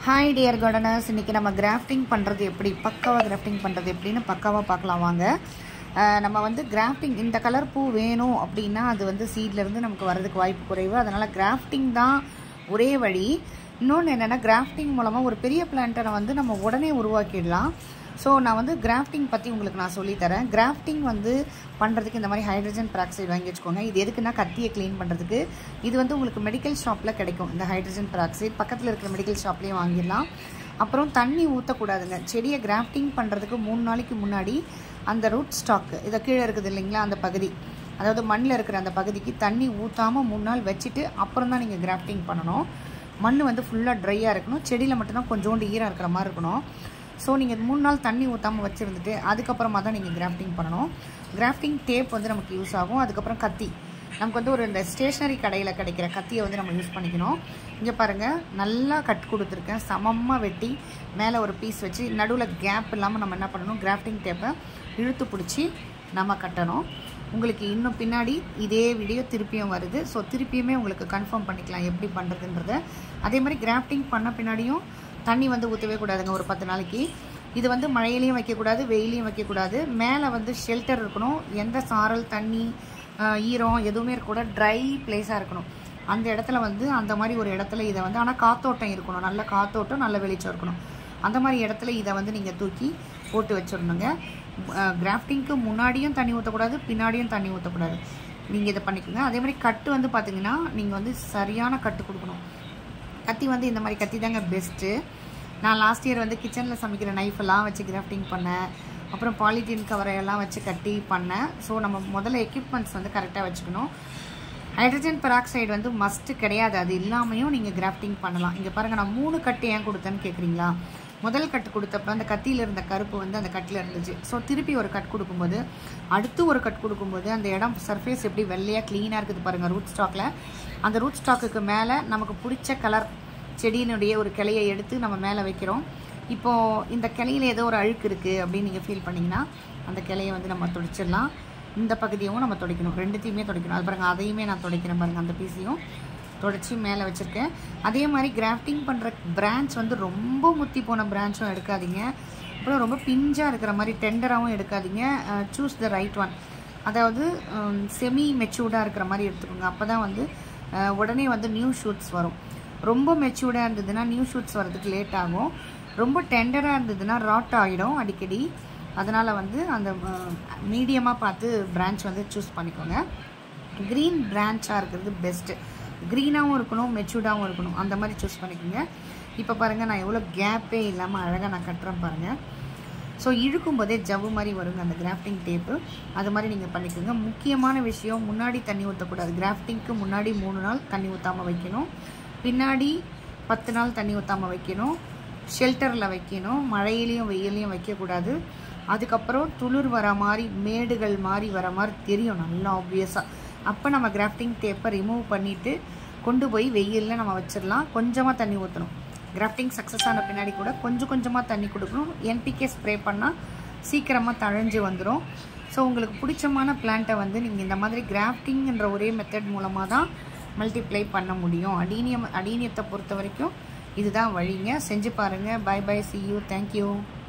hi dear gardeners இன்றைக்கி நம்ம grafting பண்ணுறது எப்படி பக்காவாக கிராஃப்டிங் பண்ணுறது எப்படின்னு பக்காவாக பார்க்கலாம் வாங்க அஹ் நம்ம வந்து கிராஃப்டிங் இந்த கலர் பூ வேணும் அப்படின்னா அது வந்து சீட்லேருந்து நமக்கு வர்றதுக்கு வாய்ப்பு குறைவு அதனால் கிராஃப்டிங் தான் ஒரே வழி இன்னொன்று என்னென்னா கிராஃப்டிங் மூலமாக ஒரு பெரிய பிளான்ட்டை வந்து நம்ம உடனே உருவாக்கிடலாம் ஸோ நான் வந்து கிராஃப்டிங் பற்றி உங்களுக்கு நான் சொல்லித்தரேன் கிராஃப்டிங் வந்து பண்ணுறதுக்கு இந்த மாதிரி ஹைட்ரஜன் பெராக்சைடு வாங்கி வச்சுக்கோங்க இது எதுக்குன்னா கத்தியை க்ளீன் பண்ணுறதுக்கு இது வந்து உங்களுக்கு மெடிக்கல் ஷாப்பில் கிடைக்கும் இந்த ஹைட்ரஜன் பெராக்சைடு பக்கத்தில் இருக்கிற மெடிக்கல் ஷாப்லேயும் வாங்கிடலாம் அப்புறம் தண்ணி ஊற்றக்கூடாதுங்க செடியை கிராஃப்டிங் பண்ணுறதுக்கு மூணு நாளைக்கு முன்னாடி அந்த ரூட் ஸ்டாக்கு இதை கீழே இருக்குது இல்லைங்களா அந்த பகுதி அதாவது மண்ணில் இருக்கிற அந்த பகுதிக்கு தண்ணி ஊற்றாமல் மூணு நாள் வச்சுட்டு அப்புறம் தான் நீங்கள் கிராஃப்டிங் பண்ணணும் மண் வந்து ஃபுல்லாக ட்ரையாக இருக்கணும் செடியில் மட்டும்தான் கொஞ்சோண்டு ஈரம் இருக்கிற மாதிரி இருக்கணும் ஸோ நீங்கள் மூணு நாள் தண்ணி ஊற்றாமல் வச்சுருந்துட்டு அதுக்கப்புறமா தான் நீங்கள் கிராஃப்டிங் பண்ணணும் கிராஃப்டிங் டேப் வந்து நமக்கு யூஸ் ஆகும் அதுக்கப்புறம் கத்தி நமக்கு வந்து ஒரு இந்த ஸ்டேஷ்னரி கடையில் கிடைக்கிற கத்தியை வந்து நம்ம யூஸ் பண்ணிக்கணும் இங்கே பாருங்கள் நல்லா கட் கொடுத்துருக்கேன் சமமாக வெட்டி மேலே ஒரு பீஸ் வச்சு நடுவில் கேப் இல்லாமல் நம்ம என்ன பண்ணணும் கிராஃப்டிங் டேப்பை இழுத்து பிடிச்சி நம்ம கட்டணும் உங்களுக்கு இன்னும் பின்னாடி இதே வீடியோ திருப்பியும் வருது ஸோ திருப்பியுமே உங்களுக்கு கன்ஃபார்ம் பண்ணிக்கலாம் எப்படி பண்ணுறதுன்றத அதே மாதிரி கிராஃப்டிங் பண்ண பின்னாடியும் தண்ணி வந்து ஊற்றவே கூடாதுங்க ஒரு பத்து நாளைக்கு இது வந்து மழையிலையும் வைக்கக்கூடாது வெயிலையும் வைக்கக்கூடாது மேலே வந்து ஷெல்டர் இருக்கணும் எந்த சாரல் தண்ணி ஆஹ், ஈரம் எதுவுமே இருக்கக்கூடாது ட்ரை பிளேஸாக இருக்கணும் அந்த இடத்துல வந்து அந்த மாதிரி ஒரு இடத்துல இதை வந்து ஆனால் காத்தோட்டம் இருக்கணும் நல்ல காத்தோட்டம் நல்ல வெளிச்சம் இருக்கணும் அந்த மாதிரி இடத்துல இதை வந்து நீங்கள் தூக்கி போட்டு வச்சிடணுங்க கிராஃப்டிங்க்கு முன்னாடியும் தண்ணி ஊற்றக்கூடாது பின்னாடியும் தண்ணி ஊற்றக்கூடாது நீங்கள் இதை பண்ணிக்கோங்க அதே மாதிரி கட்டு வந்து பார்த்தீங்கன்னா நீங்கள் வந்து சரியான கட்டு கொடுக்கணும் கத்தி வந்து இந்த மாதிரி கத்தி தாங்க பெஸ்ட்டு நான் லாஸ்ட் இயர் வந்து கிச்சனில் சமைக்கிற knife எல்லாம் வச்சு கிராஃப்டிங் பண்ணேன் அப்புறம் பாலித்தீன் கவரையெல்லாம் வச்சு கட்டி பண்ணேன் ஸோ நம்ம முதல்ல எக்யூப்மெண்ட்ஸ் வந்து கரெக்டாக வச்சுக்கணும் ஹைட்ரஜன் பெராக்சைடு வந்து மஸ்ட்டு கிடையாது அது இல்லாமையும் நீங்கள் கிராஃப்டிங் பண்ணலாம் இங்கே பாருங்கள் நான் மூணு கட்டு ஏன் கொடுத்தேன்னு கேட்குறீங்களா முதல் கட்டு கொடுத்தப்ப அந்த கத்தியில் இருந்த கருப்பு வந்து அந்த கட்டில் இருந்துச்சு ஸோ திருப்பி ஒரு கட் கொடுக்கும்போது அடுத்து ஒரு கட் கொடுக்கும்போது அந்த இடம் சர்ஃபேஸ் எப்படி வெள்ளையாக க்ளீனாக இருக்குது பாருங்கள் ரூட் ஸ்டாக்கில் அந்த ரூட் ஸ்டாக்குக்கு மேலே நமக்கு பிடிச்ச கலர் செடியினுடைய ஒரு கிளையை எடுத்து நம்ம மேலே வைக்கிறோம் இப்போது இந்த கிளையில ஏதோ ஒரு அழுக்கு இருக்குது அப்படின்னு நீங்கள் ஃபீல் பண்ணிங்கன்னா அந்த கிளையை வந்து நம்ம துடைச்சிடலாம் இந்த பகுதியும் நம்ம துடைக்கணும் ரெண்டுத்தையுமே துடைக்கணும் அது பாருங்கள் அதையுமே நான் துடைக்கிறேன் பாருங்கள் அந்த பீஸையும் தொடச்சி மேலே வச்சுருக்கேன் அதே மாதிரி கிராஃப்டிங் பண்ணுற பிரான்ச் வந்து ரொம்ப முத்தி போன பிரான்ச்சும் எடுக்காதீங்க அப்புறம் ரொம்ப பிஞ்சாக இருக்கிற மாதிரி டெண்டராகவும் எடுக்காதீங்க சூஸ் த ரைட் ஒன் அதாவது செமி மெச்சூர்டாக இருக்கிற மாதிரி எடுத்துக்கோங்க அப்போ தான் வந்து அஹ், உடனே வந்து நியூ ஷூட்ஸ் வரும் ரொம்ப மெச்சூர்டாக இருந்ததுன்னா நியூ ஷூட்ஸ் வரதுக்கு லேட் ஆகும் ரொம்ப டெண்டராக இருந்ததுன்னா ராட் ஆகிடும் அடிக்கடி அதனால் வந்து அந்த மீடியமாக பார்த்து பிரான்ச் வந்து சூஸ் பண்ணிக்கோங்க க்ரீன் பிரான்ச்சாக இருக்கிறது பெஸ்ட்டு க்ரீனாகவும் இருக்கணும் மெச்சூர்டாகவும் இருக்கணும் அந்த மாதிரி சூஸ் பண்ணிக்கோங்க இப்போ பாருங்கள் நான் எவ்வளோ கேப்பே இல்லாமல் அழகாக நான் கட்டுறேன் பாருங்கள் ஸோ இழுக்கும் போதே ஜவ்வு மாதிரி வருங்க அந்த கிராஃப்டிங் டேப்பு அது மாதிரி நீங்கள் பண்ணிக்கோங்க முக்கியமான விஷயம் முன்னாடி தண்ணி ஊற்றக்கூடாது கிராஃப்டிங்க்கு முன்னாடி மூணு நாள் தண்ணி ஊற்றாமல் வைக்கணும் பின்னாடி பத்து நாள் தண்ணி ஊற்றாமல் வைக்கணும் ஷெல்டரில் வைக்கணும் மழையிலையும் வெயிலையும் வைக்கக்கூடாது அதுக்கப்புறம் துளிர் வர மாதிரி மேடுகள் மாதிரி வர மாதிரி தெரியும் நல்லா ஆப்வியஸாக அப்போ நம்ம கிராஃப்டிங் டேப்பை ரிமூவ் பண்ணிவிட்டு கொண்டு போய் வெயிலில் நம்ம வச்சிடலாம் கொஞ்சமாக தண்ணி ஊற்றணும் கிராஃப்டிங் சக்ஸஸ் ஆன பின்னாடி கூட கொஞ்சம் கொஞ்சமாக தண்ணி கொடுக்கணும் என்பிகே ஸ்ப்ரே பண்ணால் சீக்கிரமாக தழைஞ்சு வந்துடும் ஸோ உங்களுக்கு பிடிச்சமான பிளான்ட்டை வந்து நீங்கள் இந்த மாதிரி கிராஃப்டிங்ன்ற ஒரே மெத்தட் மூலமாக தான் மல்டிப்ளை பண்ண முடியும் அடீனியம் அடீனியத்தை பொறுத்த வரைக்கும் இதுதான் வழிங்க செஞ்சு பாருங்கள் bye bye see you thank you